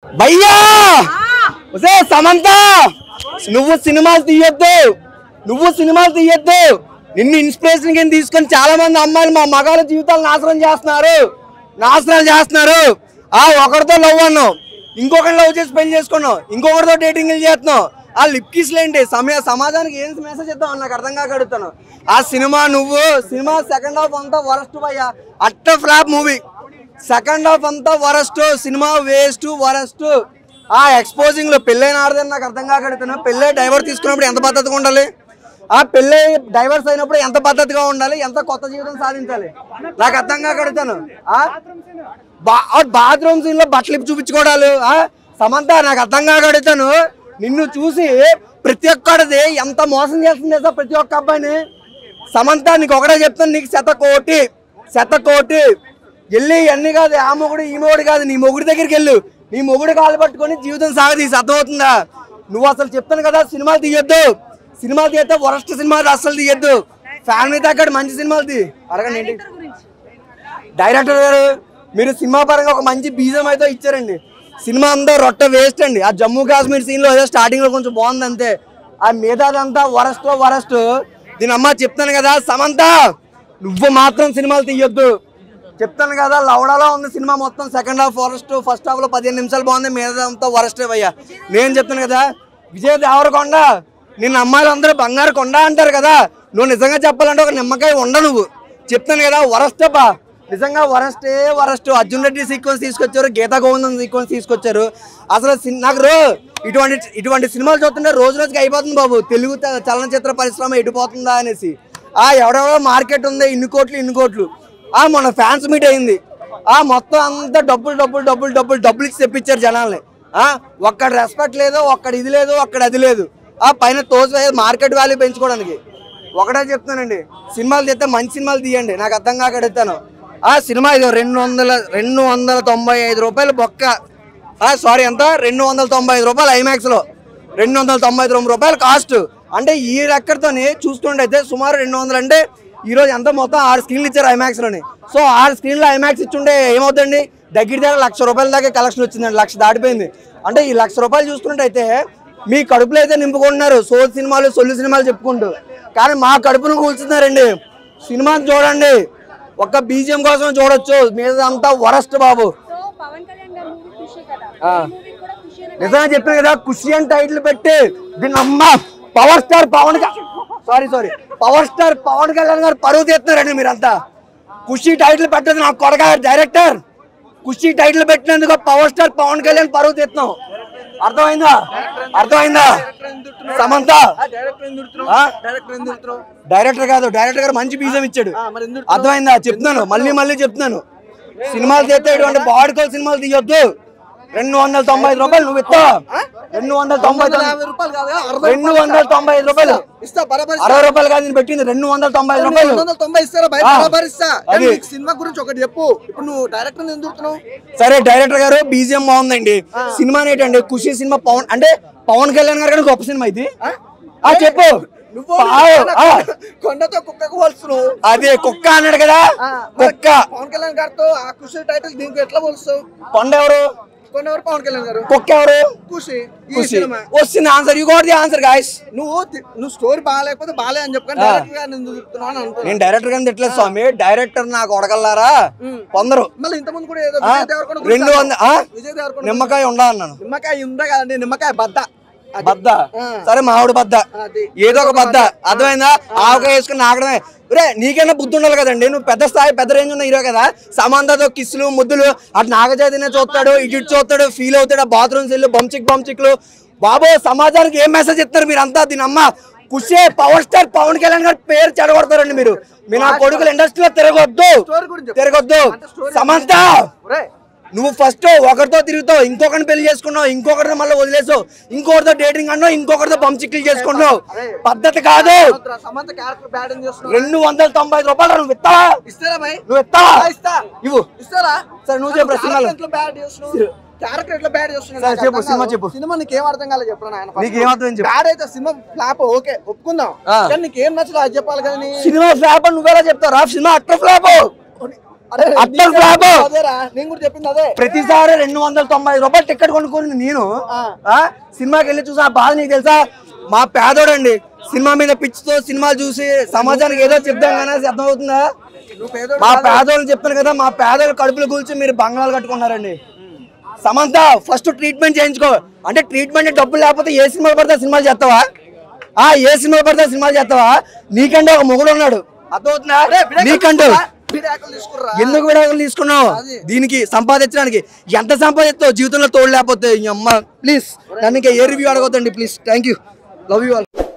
భయ్యా ఒసే సమంత నువ్వు సినిమాలు తీయొద్దు నువ్వు సినిమాలు తీయొద్దు నిన్ను ఇన్స్పిరేషన్ కింద తీసుకొని చాలా మంది అమ్మాయిలు మా మగాళ్ళ జీవితాలు నాశనం చేస్తున్నారు నాశనాలు చేస్తున్నారు ఆ ఒకరితో లవ్ అన్నావు ఇంకొకరిని లవ్ చేసి పెళ్లి చేసుకున్నావు ఇంకొకరితో డేటింగ్ చేస్తున్నావు ఆ లిప్ కిస్లు ఏంటి సమయ సమాజానికి ఏం మెసేజ్ ఇద్దాం నాకు అర్థం కాక అడుగుతాను ఆ సినిమా నువ్వు సినిమా సెకండ్ హాఫ్ అంతా వరస్ట్ భయ్యా అట్ట ఫ్లాప్ మూవీ సెకండ్ హాఫ్ అంతా వరస్ట్ సినిమా వేస్ట్ వరస్ట్ ఆ ఎక్స్పోజింగ్ లో పెళ్ళైన ఆడదని నాకు అర్థం కాక అడుగుతున్నా పెళ్ళే డైవర్ తీసుకున్నప్పుడు ఎంత పద్ధతిగా ఉండాలి ఆ పెళ్ళి డైవర్స్ అయినప్పుడు ఎంత పద్ధతిగా ఉండాలి ఎంత కొత్త జీవితం సాధించాలి నాకు అర్థం కాక అడుగుతాను ఆ బాత్రూమ్ సీన్ లో బట్టలు ఇప్పి చూపించుకోవడాలు ఆ సమంత నాకు అర్థం కాక అడుగుతాను నిన్ను చూసి ప్రతి ఒక్కడిది ఎంత మోసం చేస్తుంది తెలుసా ప్రతి ఒక్క అబ్బాయిని సమంత నీకు ఒకటే చెప్తాను నీకు శత కోటి శత కోటి వెళ్ళి అన్ని కాదు ఆ మొగుడు ఈ మొగుడు కాదు నీ మొగుడి దగ్గరికి వెళ్ళు నీ మొగుడు కాలు పట్టుకొని జీవితం సాగదీసి అర్థమవుతుందా నువ్వు అసలు చెప్తాను కదా సినిమాలు తీయొద్దు సినిమాలు తీయద్దు వరస్ట్ సినిమాలు అసలు తీయొద్దు ఫ్యామిలీ తగ్గట్టు మంచి సినిమాలు తీ అడగండి ఏంటి డైరెక్టర్ గారు మీరు సినిమా పరంగా ఒక మంచి బీజం అయితే ఇచ్చారండి సినిమా అంతా రొట్ట వేస్ట్ అండి ఆ జమ్మూ కాశ్మీర్ సీన్ లో ఏదో స్టార్టింగ్ లో కొంచెం బాగుంది అంతే ఆ మిగతాదంతా వరస్ట్ లో వరస్ట్ దీని అమ్మ చెప్తాను కదా సమంత నువ్వు మాత్రం సినిమాలు తీయొద్దు చెప్తాను కదా లవడాలో ఉంది సినిమా మొత్తం second half worst first half లో పదిహేను నిమిషాలు బాగుంది మిగతాదంతా వరస్ట్ అయ్యా నేను చెప్తాను కదా విజయ్ దేవరకొండ నిన్న అమ్మాయిలు అందరూ బంగారు కొండ అంటారు కదా నువ్వు నిజంగా చెప్పాలంటే ఒక నిమ్మకాయ ఉండ నువ్వు చెప్తాను కదా వరస్ట్ అబ్బా నిజంగా వరస్టే వరస్ట్ అర్జున్ రెడ్డి సీక్వెన్స్ తీసుకొచ్చారు గీతా గోవిందం సీక్వెన్స్ తీసుకొచ్చారు అసలు సిన్- నాకు రో ఇటువంటి ఇటువంటి సినిమాలు చూస్తుంటే రోజు రోజుకి అయిపోతుంది బాబు తెలుగు త- చలనచిత్ర పరిశ్రమ ఎడిపోతుందా అనేసి ఆ ఎవడెవడో మార్కెట్ ఉంది ఇన్ని కోట్లు ఇన్ని కోట్లు ఆ మొన్న ఫ్యాన్స్ మీట్ అయింది ఆ మొత్తం అంతా డబ్బులు డబ్బులు డబ్బులు డబ్బులు డబ్బులు ఇచ్చి తెప్పించారు జనాల్ని ఆ ఒక్కడ రెస్పెక్ట్ లేదు ఒక్కడ ఇది లేదు ఒక్కడ అది లేదు ఆ పైన తోసి మార్కెట్ వాల్యూ పెంచుకోవడానికి ఒకటే చెప్తానండి సినిమాలు తీస్తే మంచి సినిమాలు తీయండి నాకు అర్థం కాక అడుగుతాను ఆ సినిమా ఇది రెండు వందల రెండు వందల తొంభై ఐదు రూపాయలు బొక్క ఆ సారీ ఎంత రెండు వందల తొంభై ఐదు రూపాయలు ఐమాక్స్ లో రెండు వందల తొంభై తొమ్మిది రూపాయలు కాస్ట్ అంటే ఈ రెక్కడితోని చూస్తుండైతే సుమారు రెండు వందలు అంటే ఈ రోజు ఎంత మొత్తం ఆరు స్క్రీన్లు ఇచ్చారు ఐమాక్స్ లోని సో ఆరు స్క్రీన్లో ఐమాక్స్ ఇచ్చుంటే ఏమవుతుంది దగ్గర దగ్గర లక్ష రూపాయల దాకా కలెక్షన్ వచ్చిందండి లక్ష దాటిపోయింది అంటే ఈ లక్ష రూపాయలు చూస్తున్నట్టయితే మీ కడుపులో అయితే నింపుకుంటున్నారు సో సినిమాలు సొల్లు సినిమాలు చెప్పుకుంటూ కానీ మా కడుపును కూల్చున్నారండి సినిమాని చూడండి ఒక్క బీజిఎం కోసం చూడొచ్చు మీద అంతా వరస్ట్ బాబు సో పవన్ కళ్యాణ్ గారి మూవీ ఖుషి కదా ఆ. ఈ మూవీ కూడా ఖుషి అనే నిజంగా చెప్పిన కదా ఖుషి అని టైటిల్ పెట్టి దీన్ని అమ్మ power star Pawan sorry sorry power star Pawan Kalyan గారు పరువు తీస్తున్నారండి మీరంతా ఖుషి టైటిల్ పెట్టదు నాకు కొడగా డైరెక్టర్ ఖుషి టైటిల్ పెట్టినందుకు పవర్ స్టార్ పవన్ కళ్యాణ్ పరువు తీస్తున్నాం అర్థమైందా అర్థమైందా సమంత ఆ? డైరెక్టర్ కాదు డైరెక్టర్ గారు మంచి బీజం ఇచ్చాడు అర్థమైందా చెప్తున్నాను మళ్ళీ మళ్ళీ చెప్తున్నాను సినిమాలు తీస్తే ఇటువంటి బాడుకోలు సినిమాలు తీయొద్దు రెండు వందల తొంభై ఐదు రూపాయలు నువ్వు ఇస్తావా రెండు వందల తొంభై యాభై రూపాయలు కాదు అరవై రెండు వందల తొంభై ఐదు రూపాయలు ఇస్తా బరాబర్ అరవై రూపాయలు కాదు నేను పెట్టింది రెండు వందల తొంభై ఐదు రూపాయలు రెండు వందల తొంభై ఇస్తారా బయట ఆ. బరాబర్ ఇస్తా అది. నీకు సినిమా గురించి ఒకటి చెప్పు ఇప్పుడు నువ్వు డైరెక్టర్ ఎందుకుతున్నావు సరే డైరెక్టర్ గారు బీజిఎం బాగుందండి సినిమా ఏంటండి ఖుషి సినిమా పవన్ అంటే పవన్ కళ్యాణ్ గారు కానీ గొప్ప సినిమా ఇది ఆ చెప్పు నువ్వు పావు, ఆ, కొండతో కుక్కకు పోల్చున్నావు అదే కుక్క అన్నాడు కదా ఆ, మరి కుక్క పవన్ కళ్యాణ్ గారితో ఆ ఖుషి టైటిల్ దీనికి ఎట్లా పోలుస్తావు కొండ ఎవరు కొండ ఎవరు పవన్ కళ్యాణ్ గారు కుక్క ఎవరు ఖుషి ఈ ఖుషి సినిమా వస్తుంది answer you got the answer guys నువ్వు తి- నువ్వు స్టోరీ బాగాలేకపోతే బాగాలే అని చెప్పు కానీ డైరెక్టర్ గారిని ఎందుకు చెప్తున్నావు అని అంటున్నా నేను డైరెక్టర్ గారిని తిట్టలేదు స్వామి డైరెక్టర్ నాకు ఒడగల్లారా కొందరు మళ్ళీ ఇంతకుముందు కూడా ఏదో ఆ? విజయ్ దేవరకొండ గురించి రెండు వంద ఆ? విజయ్ దేవరకొండ నిమ్మకాయ ఉండా అన్నాను నిమ్మకాయ ఉందా కదండి నిమ్మకాయ బద్ద అది. బద్ద ఆ. సరే మామిడి బద్ద అది. ఏదో ఒక బద్ద అర్థమైందా ఆవకాయ వేసుకుని నాకడమే రే నీకైనా బుద్ధి ఉండాలి కదండి నువ్వు పెద్ద స్థాయి పెద్ద రేంజ్ ఉన్న హీరో కదా సమాంతతో కిస్సులు ముద్దులు అటు నాగచైతన్య చూస్తాడు ఇటు ఇటు చూస్తాడు ఫీల్ అవుతాడు బాత్రూమ్స్ వెళ్ళి బంచిక్ బంచిక్లు బాబు సమాజానికి ఏం మెసేజ్ ఇస్తారు మీరంతా దీని అమ్మ కుషే పవర్ స్టార్ పవన్ కళ్యాణ్ గారి పేరు చెడగొడతారండి మీరు మీ నా కొడుకులు ఇండస్ట్రీలో తిరగొద్దు స్టోరీ గురించి చెప్పు. తిరగొద్దు అంటే స్టోరీ సమంత ఒరేయ్, నువ్వు ఫస్ట్ ఒకరితో తిరుగుతావు ఇంకొకరిని పెళ్లి చేసుకున్నావు ఇంకొకరిని మళ్ళీ వదిలేసావు ఇంకొకరితో డేటింగ్ అన్నావు ఇంకొకరితో పంచిక్లు చేసుకున్నావు పద్ధతి కాదు సమంత సమంత క్యారెక్టర్ బ్యాడ్ అని చేస్తున్నావు రెండు వందల తొంభై ఐదు రూపాయలు నువ్వు ఇస్తావా ఇస్తారా భయ్ నువ్వు ఇస్తావా ఆ, ఇస్తా ఇవ్వు ఇస్తారా సరే, నువ్వు చెప్పు, సినిమాలో. ఎట్లా బ్యాడ్ చేస్తున్నావు క్యారెక్టర్ ఎట్లా బ్యాడ్ చేస్తున్నావు సరే, నాకు చెప్పు, అర్థం సినిమా కాదు. చెప్పు. సినిమా నీకేం అర్థం కాలేదు చెప్పరా నాయన నీకు ఏం అర్థం చెప్పు. బ్యాడ్ అయితే సినిమా ఫ్లాప్ ఓకే ఒప్పుకుందాం ఆ. కానీ నీకేం నచ్చలేదు అది చెప్పాలి కదా నీ సినిమా ఫ్లాప్ అని నువ్వెలా చెప్తావు రా సినిమా అట్ర ఫ్లాప్ అరే, అట్టర్ నీకు ఫ్లాప్ అదేరా నేను కూడా చెప్పింది అదే ప్రతిసారి రెండు వందల తొంభై ఐదు రూపాయలు టికెట్ కొనుక్కుంది నేను ఆ సినిమాకి వెళ్ళి చూసి ఆ బాధ నీకు తెలుసా మా పేదోడండి సినిమా మీద పిచ్చితో సినిమాలు చూసి సమాజానికి ఏదో చెప్దాం కానీ అర్థం అవుతుందా నువ్వు పేదోడు మా పేదోళ్ళు చెప్పాను కదా మా పేదోళ్ళ కడుపులు కూల్చి మీరు బంగాళాలు కట్టుకున్నారండి సమంత ఫస్ట్ ట్రీట్మెంట్ చేయించుకో అంటే ట్రీట్మెంట్ డబ్బులు లేకపోతే ఏ సినిమా పడితే ఆ సినిమాలు చేస్తావా ఆ ఏ సినిమా పడితే ఆ సినిమాలు చేస్తావా నీకంటే ఒక మొగుడు ఉన్నాడు అర్థమవుతుందా నీకంటూ విడాకులు తీసుకురా ఎందుకు విడాకులు తీసుకున్నావు అది. దీనికి సంపాదించడానికి ఎంత సంపాదిస్తావు జీవితంలో తోడు లేకపోతే ఈ అమ్మ ప్లీజ్ నన్ను ఇంకా ఏ రివ్యూ అడగొద్దండి please thank you love you all